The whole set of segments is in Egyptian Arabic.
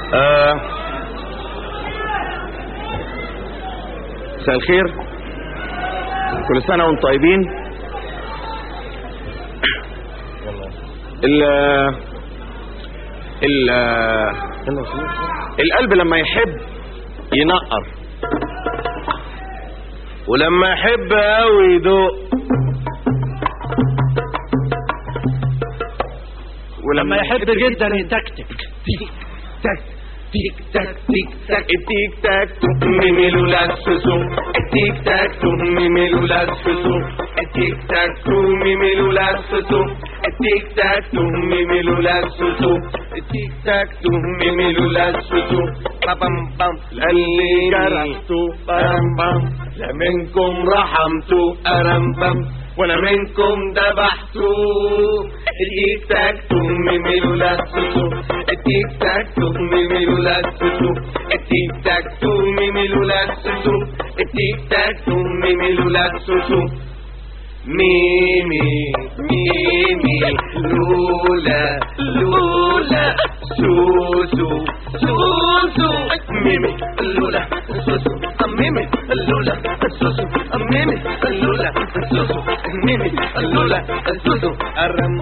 آه مساء الخير كل سنة وانتم طيبين ال ال القلب لما يحب ينقر ولما يحب قوي يدوق لما يحب جدا يتكتك تيك تاك تيك تاك تيك تاك التيك تاك تهمي لولا السوسو التيك تاك تهمي لولا السوسو التيك تاك تهمي لولا السوسو التيك تاك تهمي لولا السوسو التيك تاك تهمي لولا السوسو بام بام للي جرحتو بام بام لا منكم رحمتو أرم بام ولا منكم ذبحتو التيك تاك تهمي لولا السوسو التيك تاك تهمي لولا السوسو التيك تاك تهمي لولا السوسو التيك تاك تهمي لولا السوسو ميمي ميمي لولا لولا سوسو سوسو ميمي لولا سوسو ميمي لولا سوسو ميمي لولا سوسو ميمي لولا سوسو الرم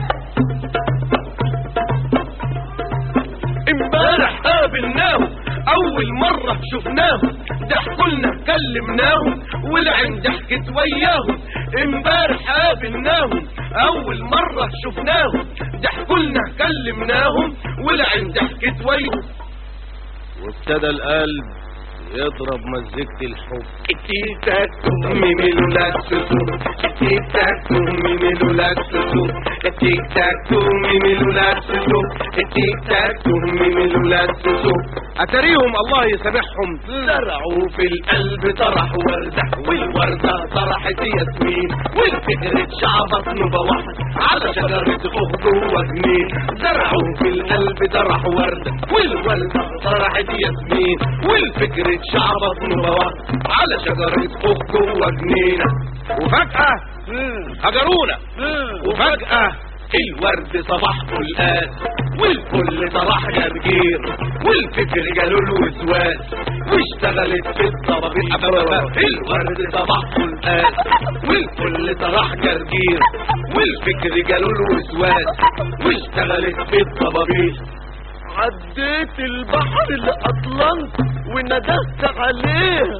امبارح قابلناهم اول مرة شفناهم ضحكولنا كلمناهم والعين ضحكت وياهم امبارح قابلناهم اول مرة شفناهم ضحكولنا كلمناهم والعين ضحكت وياهم وابتدى القلب يضرب مزيكة الحب التيك تاك تهمي لولا السوسو التيك تاك تهمي لولا السوسو التيك تاك تهمي لولا السوسو التيك تاك تهمي لولا السوسو اتريهم الله يسامحهم زرعوا في القلب طرح وردة والوردة طرحت ياسمين والفكرة شعبت نوبة واحد على شجرة أخت وجنين زرعوا في القلب طرح وردة والوردة طرحت ياسمين والفكرة شعبت نوبة واحد على شجرة أخت وجنينة وفجأة هجرونا وفجأة الورد صباح فلقان والكل طرح جرجير والفكر جاله الوسواس واشتغلت في الطبابيش الورد صباح فلقان والكل طرح جرجير والفكر جاله الوسواس واشتغلت في الطبابيش عديت البحر الأطلنطي وندهت عليها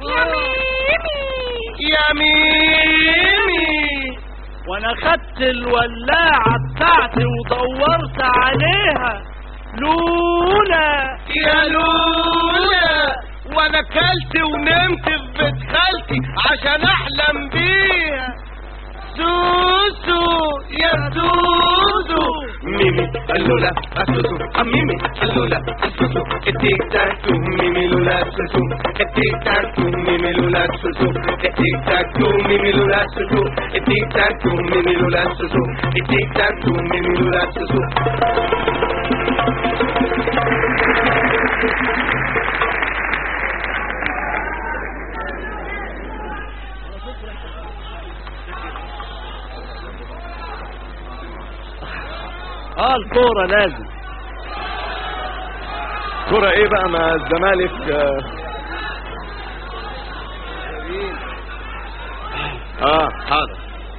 يا ميمي وانا خدت الولاعة بتاعتي ودورت عليها لولا يا لولا وانا كلت ونمت في بيت خالتي عشان احلم بيها سوسو يا سوسو ميمي اللولا السوسو أم ميمي اللولا السوسو التيك تاك توم ميمي لولا السوسو التيك تاك توم ميمي لولا السوسو التيك تاك توم ميمي لولا السوسو التيك تاك توم ميمي لولا السوسو التيك تاك توم ميمي لولا السوسو اه الكورة لازم كرة ايه بقى مع الزمالك آه. اه حاضر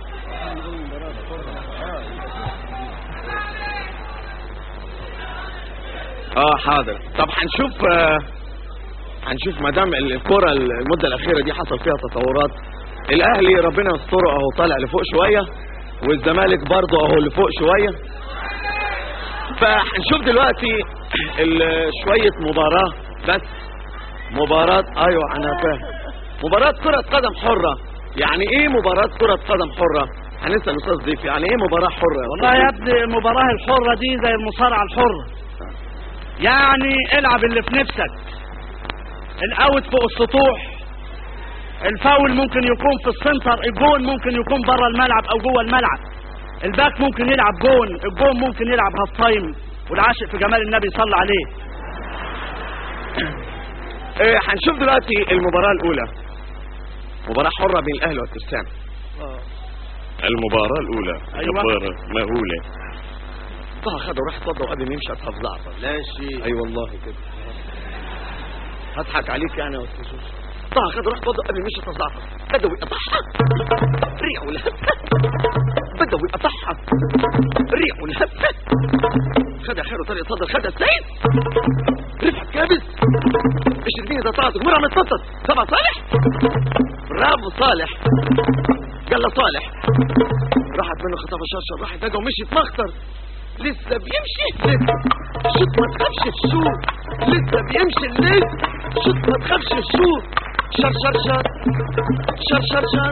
اه حاضر طب هنشوف آه هنشوف ما دام الكرة المدة الأخيرة دي حصل فيها تطورات الأهلي ربنا يستره أهو طالع لفوق شوية والزمالك برضه أهو لفوق شوية فهنشوف دلوقتي ال- شوية مباراة بس مباراة ايوه انا فاهم مباراة كرة قدم حرة يعني ايه مباراة كرة قدم حرة هنسأل استاذ ضيف يعني ايه مباراة حرة يا والله يا ابني المباراة الحرة دي زي المصارعة الحرة يعني العب اللي في نفسك الاوت فوق السطوح الفاول ممكن يكون في السنتر الجون ممكن يكون بره الملعب او جوه الملعب الباك ممكن يلعب جون الجون ممكن يلعب هاف تايم والعاشق في جمال النبي صلى عليه إيه هنشوف دلوقتي المباراة الأولى مباراة حرة بين الأهلي والترسانة المباراة الأولى أيوة. جبارة مهولة طه خده وراح اتوضى وقبل ما يمشي هتحف زعتر لا شيء اي والله كده هضحك عليك يعني يا استاذ يوسف طه خده وراح اتوضى قبل ما يمشي هتحف زعتر بدوي قطعها ريع والهفه بدوي قطعها ريع والهفه خدها خير وطريق صدر خدها السيد رفعت كابس اشربيني ده طلعت مرة متفطر سبع صالح برافو صالح قال له صالح راحت منه خطافة شرشر راحت فجأة ومشيت مخطر لسه بيمشي لسه شوت ما تخافش السوق لسه بيمشي لسه شوت ما تخافش السوق شر شر شر شر شر شر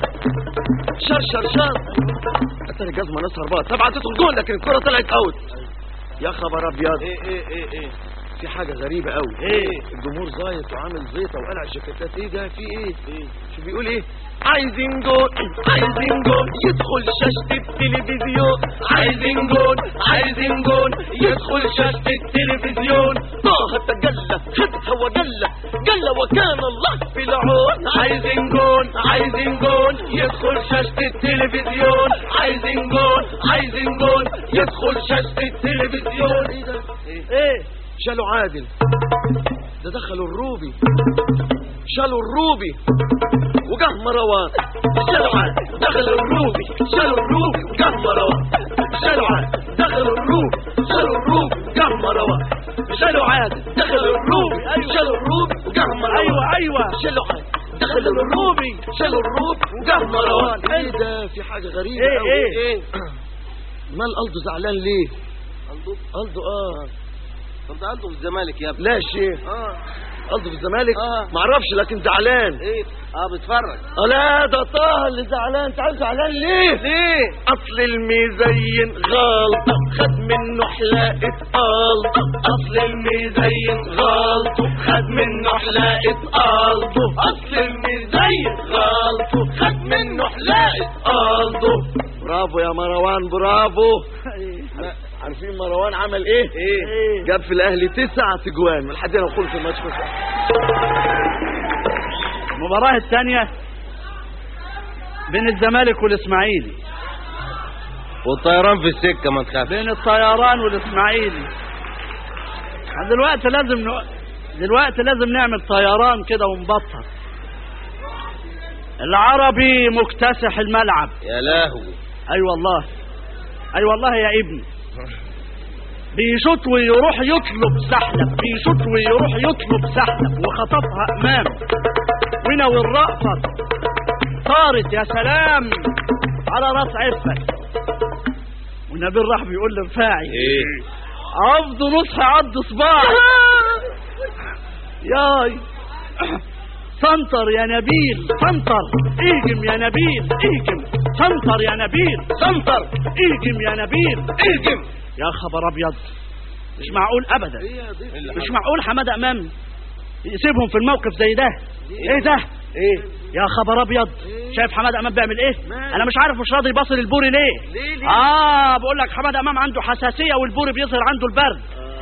شر شر شر اتاري جزمة نصر بقى طبعا تدخل جول لكن الكرة طلعت اوت يا خبر ابيض ايه ايه ايه ايه في حاجة غريبة قوي ايه الجمهور زايط وعامل زيطة وقلع الجاكيتات ايه ده في ايه شو بيقول ايه عايزين جول عايزين جول يدخل شاشة التلفزيون عايزين جون عايزين جون يدخل شاشة التلفزيون طه تجلى خدها وجلى جلى وكان الله في العون عايزين جون عايزين جون يدخل شاشة التلفزيون عايزين جون عايزين جون يدخل شاشة التلفزيون ايه ده ايه شالوا عادل ده دخلوا الروبي شالوا الروبي وجه مروان شالوا عادل دخلوا الروبي شالوا الروبي وجه مروان شالوا عادل دخلوا الروبي شالوا الروبي وجه مروان شالوا عادل دخلوا الروبي شالوا الروبي وجه مروان ايوه ايوه شالوا عادل دخلوا الروبي شالوا الروبي وجه مروان ايه ده في حاجة غريبة ايه قوي. ايه مال قلده زعلان ليه قلبه قلده اه طب ده قلبه في الزمالك يا ابني لا شيء اه قلده في الزمالك آه. معرفش لكن زعلان ايه اه بتفرج اه لا ده طه اللي زعلان انت عارف زعلان ليه ليه اصل المزين غلطه خد منه حلاقه قلطه اصل المزين غلطه خد منه حلاقة قلبه اصل المزين غلطه خد منه حلاقة قلبه برافو يا مروان برافو عارفين مروان عمل ايه ايه جاب في الاهلي تسع تجوان من حد نقول في الماتش بس المباراة الثانية بين الزمالك والاسماعيلي والطيران في السكة ما تخافش بين الطيران والاسماعيلي احنا دلوقتي لازم ن... دلوقتي لازم نعمل طيران كده ونبطل العربي مكتسح الملعب يا لهوي اي والله اي والله يا ابني بيشوط ويروح يطلب سحلب بيشوط ويروح يطلب سحلب وخطفها امام ونوي الرأفة طارت يا سلام على راس عفك والنبيل راح بيقول لرفاعي ايه عض نصح عض صباعي ياي سنتر يا نبيل سنتر اهجم يا نبيل اهجم سنتر يا نبيل سنتر اهجم يا نبيل اهجم يا خبر ابيض مش معقول ابدا مش معقول حماده امام يسيبهم في الموقف زي ده ايه ده ايه يا خبر ابيض شايف حماده امام بيعمل ايه ماله؟ انا مش عارف مش راضي يبصل البوري ليه ليه ليه اه بقول لك حماده امام عنده حساسيه والبوري بيظهر عنده البرد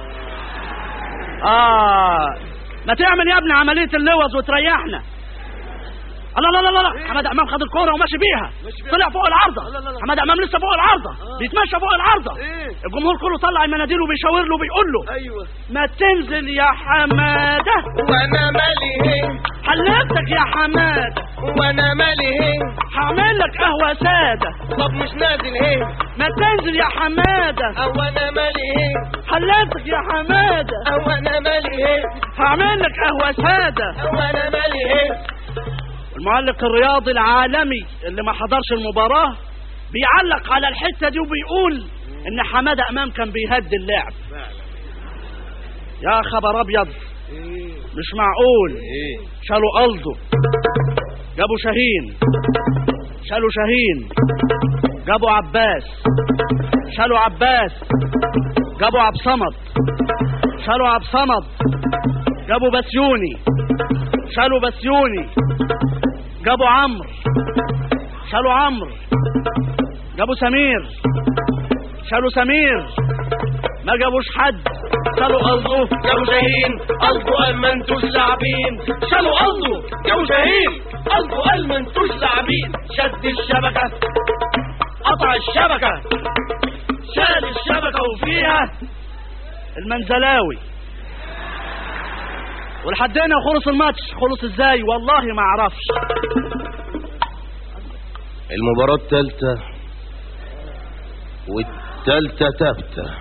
اه ما تعمل يا ابني عمليه اللوز وتريحنا لا لا لا لا حماده امام خد الكوره وماشي بيها ماشي بيها. طلع فوق العارضه لا، لا، لا. حماده امام لسه فوق العارضه آه. بيتمشى فوق العارضه ايه الجمهور كله طلع المناديل وبيشاور له وبيقول له ايوه ما تنزل يا حماده وانا مالي هين حلفتك يا حماده وانا مالي هين هعمل لك قهوه ساده طب مش نازل هين ما تنزل يا حماده او انا مالي هين حلفتك يا حماده او انا مالي هين هعمل لك قهوه ساده او انا مالي هين المعلق الرياضي العالمي اللي ما حضرش المباراة بيعلق على الحتة دي وبيقول ان حمادة امام كان بيهدي اللعب يا خبر ابيض ايه مش معقول ايه شالوا الدو جابوا شاهين شالوا شاهين جابوا عباس شالوا عباس جابوا عبد صمد شالوا عبد صمد جابوا بسيوني شالوا بسيوني جابوا عمرو شالوا عمرو جابوا سمير شالوا سمير ما جابوش حد شالوا قلبه جابوا شاهين قلبه قال ما انتوش لاعبين شالوا قلبه جابوا شاهين قلبه قال ما انتوش لاعبين شد الشبكة قطع الشبكة شال الشبكة وفيها المنزلاوي ولحد هنا خلص الماتش خلص ازاي والله ما اعرفش المباراة التالتة والتالتة تابتة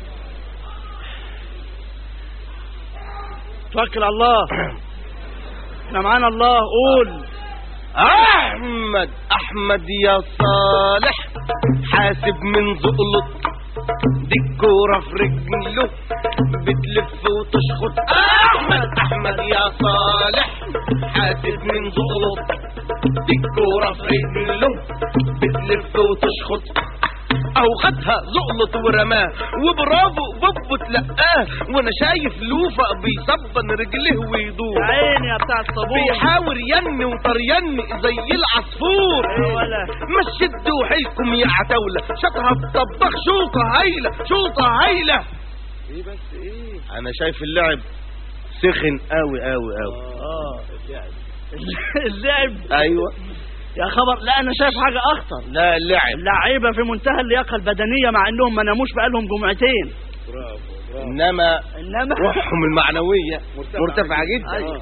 توكل على الله احنا معانا الله قول احمد احمد يا صالح حاسب من زقلط دي الكورة في رجله بتلف وتشخط احمد احمد يا صالح حاسب من زقلط دي الكورة في رجله بتلف وتشخط او خدها زقلط ورماه وبرافو بوبو تلقاه وانا شايف لوفا بيصبن رجله ويدور يا عيني يا بتاع الصابون بيحاول ين وطرين زي العصفور إيه ولا ما تشدوا حيلكم يا عتاولة شطها الطباخ شوطة هايلة شوطة هايلة ايه بس ايه انا شايف اللعب سخن قوي قوي قوي اه اللعب ايوه يا خبر لا انا شايف حاجه اخطر لا اللعب اللعيبه في منتهى اللياقه البدنيه مع انهم ما ناموش بقالهم جمعتين انما انما روحهم المعنوية مرتفعة جدا أيوة.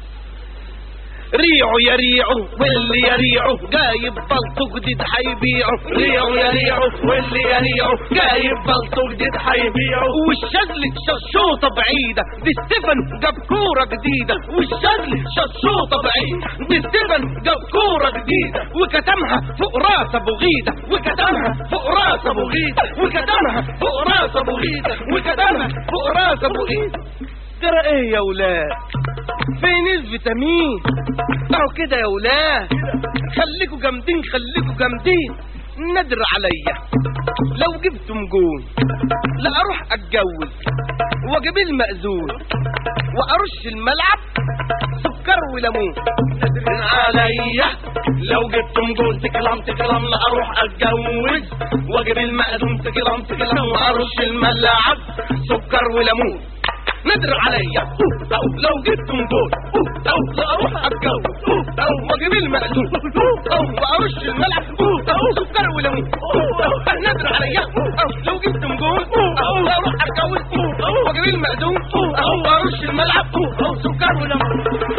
ريعوا يا ريعوا واللي يريعوا جايب بلطو جديد حيبيعوا ريعوا يا ريعوا واللي يريعوا جايب بلطو جديد حيبيعوا والشغل ششوطة بعيدة دي ستيفن جاب كورة جديدة والشغل ششوطة بعيدة دي ستيفن جاب كورة جديدة وكتمها فوق راس ابو غيدة وكتمها فوق راس ابو غيدة وكتمها فوق راس ابو غيدة وكتمها فوق راس ابو غيدة ترى ايه يا ولاد فين الفيتامين اهو كده يا ولاد خليكوا جامدين خليكوا جامدين ندر عليا لو جبتم جون لا اروح اتجوز واجيب المأذون وارش الملعب سكر وليمون ندر عليا لو جبتم جون تكلم تكلم لا اروح اتجوز واجيب المأذون تكلم تكلم وارش الملعب سكر وليمون ندر عليا او لو جبتم جول او لا اروح اتجوز او واجيب المأذون او وارش الملعب او سكر وليمون ندر عليا او لو جبتم جول او لا اروح اتجوز او واجيب المأذون او وارش الملعب او سكر وليمون